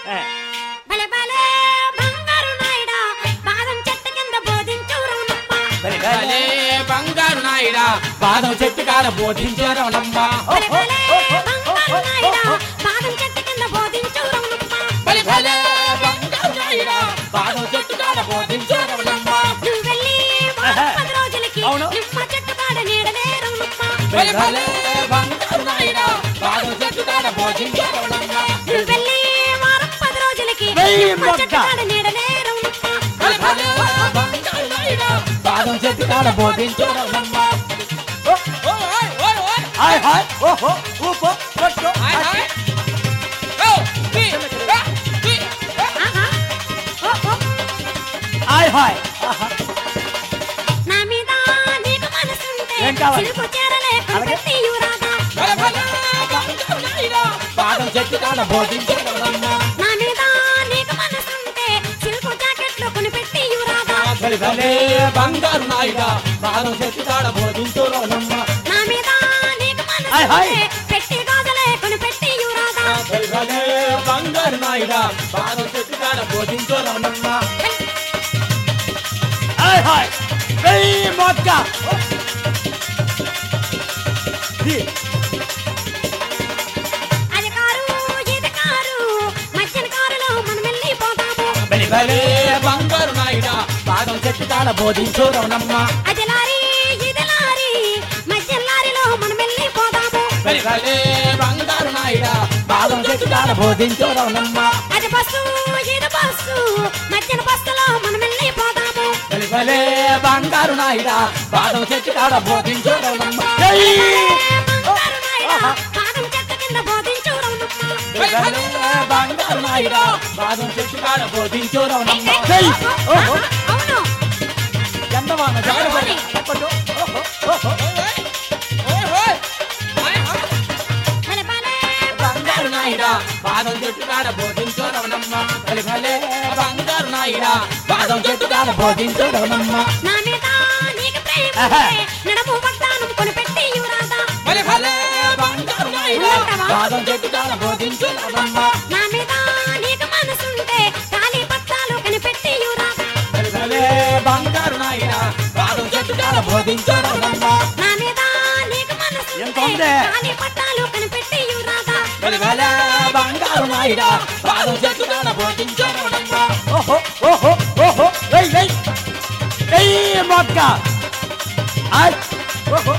ఏ, భలే భలే బంగారు నాయుడా బాదం చెట్టు కింద బోధించు రమణమ్మ భలే భలే బంగారు నాయుడా పాదం చెట్టు కాడ బోధించే రమణమ్మ భలే భలే బంగారు నాయుడా బాదం చెట్టు కింద బోధించు రమణమ్మ భలే భలే బంగారు నాయుడా పాదం చెట్టు కాడ బోధించే రమణమ్మ నువ్వు వెళ్ళి వారం పది రోజులకి అవును. నిమ్మ చెట్టు కాడ నీడలే రమణమ్మ భలే భలే బంగారు నాయుడా పాదం చెట్టు కాడ బోధించే రమణమ్మ నువ్వు వెళ్ళి వారం పది రోజులకి వెయ్యి నిమ్మ చెట్టు మొగ్గ. కాడ నీడలే రమణమ్మ భలే భలే బంగారు నాయుడా పాదం చెట్టు కాడ బోధించే రమణమ్మ ఓ ఓ ఓయ్ ఓయ్ ఓయ్ హాయ్ హాయ్ ఓహో ఊపో కొట్టు హాయ్ హాయ్ ఓ టీ ఆ, టీ ఆ. ఆహా. ఓ, ఓ. హాయ్ హాయ్ ఆహా. నా మీద నీకు మనసుంటే ఏం కావాలి? సిలుకు చీరలే అలాగే. కొనిపెట్టి యువరాజా భలే భలే బంగారు నాయుడా పాదం చెట్టు కాడ బోధించే రమణమ్మ నా మీద నీకు మనసుంటే సిల్కు జాకెట్లు కొనిపెట్టి యువరాజా భలే భలే బంగారు నాయుడా పాదం చెట్టు కాడ బోధించే రమణమ్మ నా మీద నీకు హాయ్, హాయ్. మనసుంటే పెట్టి గాజులే కొనిపెట్టి యువరాజా భలే భలే బంగారు నాయుడా పాదం చెట్టు కాడ బోధించే రమణమ్మ హాయ్ హాయ్ వెయ్యి మొక్క ఈ, అది కారు ఇది కారు మధ్యన కారులో మనం వెళ్ళిపోతాము భలే భలే బంగారు నాయుడా పాదం చెట్టు కాడ బోధించే రమణమ్మ అది లారీ ఇది లారీ మధ్య లారీలో మనం వెళ్ళిపోతాము భలే భలే బంగారు నాయుడా పాదం చెట్టు కాడ బోధించే రమణమ్మ అది బస్సు ఇది బస్సు మధ్యన బస్సులో మనం వెళ్ళిపోతాము భలే భలే బంగారు నాయుడా పాదం చెట్టు కాడ బోధించే రమణమ్మ వెయ్యి బంగారు నాయుడా, పాదం చెట్టు కింద బోధించు రమణమ్మ. భలే భలే బంగారు నాయుడా పాదం చెట్టు కాడ బోధించే రమణమ్మ వెయ్యి ఓహో ఆహా, అవును ఎంతవాన జాగ్రత్త కొట్టు ఓహో ఓహో భలే భలే బంగారు నాయుడా పాదం చెట్టు కాడ బోధించే రమణమ్మ భలే భలే బంగారు నాయుడా పాదం చెట్టు కాడ బోధించే రమణమ్మ నా మీద నీకు ప్రేమ ఆహా. ఉంటే నడుము వడ్డానం కొనిపెట్టి యువరాజా భలే భలే బంగారు నాయుడా పాదం చెట్టు కాడ బోధించే రమణమ్మ నా మీద నీకు మనసుంటే తాళి పట్టాలు కనిపెట్టి యువరాజా భలే భలే బంగారు నాయుడా పాదం చెట్టు కాడ బోధించే రమణమ్మ నా మీద నీకు ఎంత మనసుంటే ఉంది? తాళి పట్టాలు కనిపెట్టి యువరాజా భలే భలే బంగారు నాయుడా పాదం చెట్టు కాడ బోధించే రమణమ్మ ఓహో ఓహో ఓహో వెయ్యి వెయ్యి వెయ్యి మొక్క హాయ్ ఓహో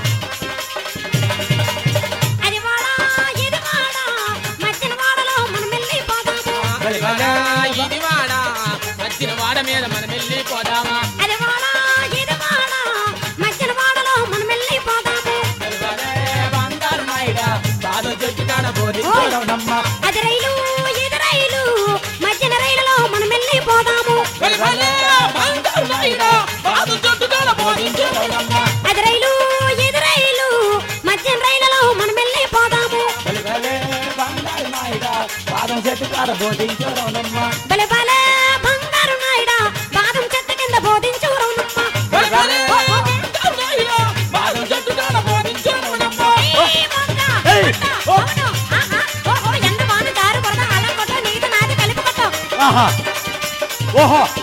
అది వాడ ఇది వాడ మధ్యన వాడలో మనం వెళ్ళిపోతాము భలే భలే ఇది వాడ మధ్యన వాడ మీద మనం వెళ్ళిపోదామా అది వాడ ఇది వాడ మధ్యన వాడలో మనం వెళ్ళిపోతాము భలే భలే బంగారు నాయుడా పాదం చెట్టు కాడ బోధించే రమణమ్మ అది రైలు ఇది రైలు మధ్యన రైలులో మనం వెళ్ళిపోతాము భలే భలే బంగారు నాయుడా పాదం చెట్టు కాడ బోధించే రమణమ్మ అది రైలు ఇది రైలు మధ్యన రైలులో మనం వెళ్ళిపోతాము భలే భలే బంగారు నాయుడా పాదం చెట్టు కాడ బోధించే రమణమ్మ భలే భలే బంగారు నాయుడా బాదం చెట్టు కింద బోధించు రమణమ్మ. భలే భలే బంగారు నాయుడా పాదం చెట్టు కాడ బోధించే రమణమ్మ ఏయ్ మొక్క, ఏయ్, మొక్క, ఓ. అవును, ఆహా, ఓహో, ఎంత బాగుంది దారు బురద అలా కొట్టు నీది నాది కలిపి కొట్టు ఆహా ఓహో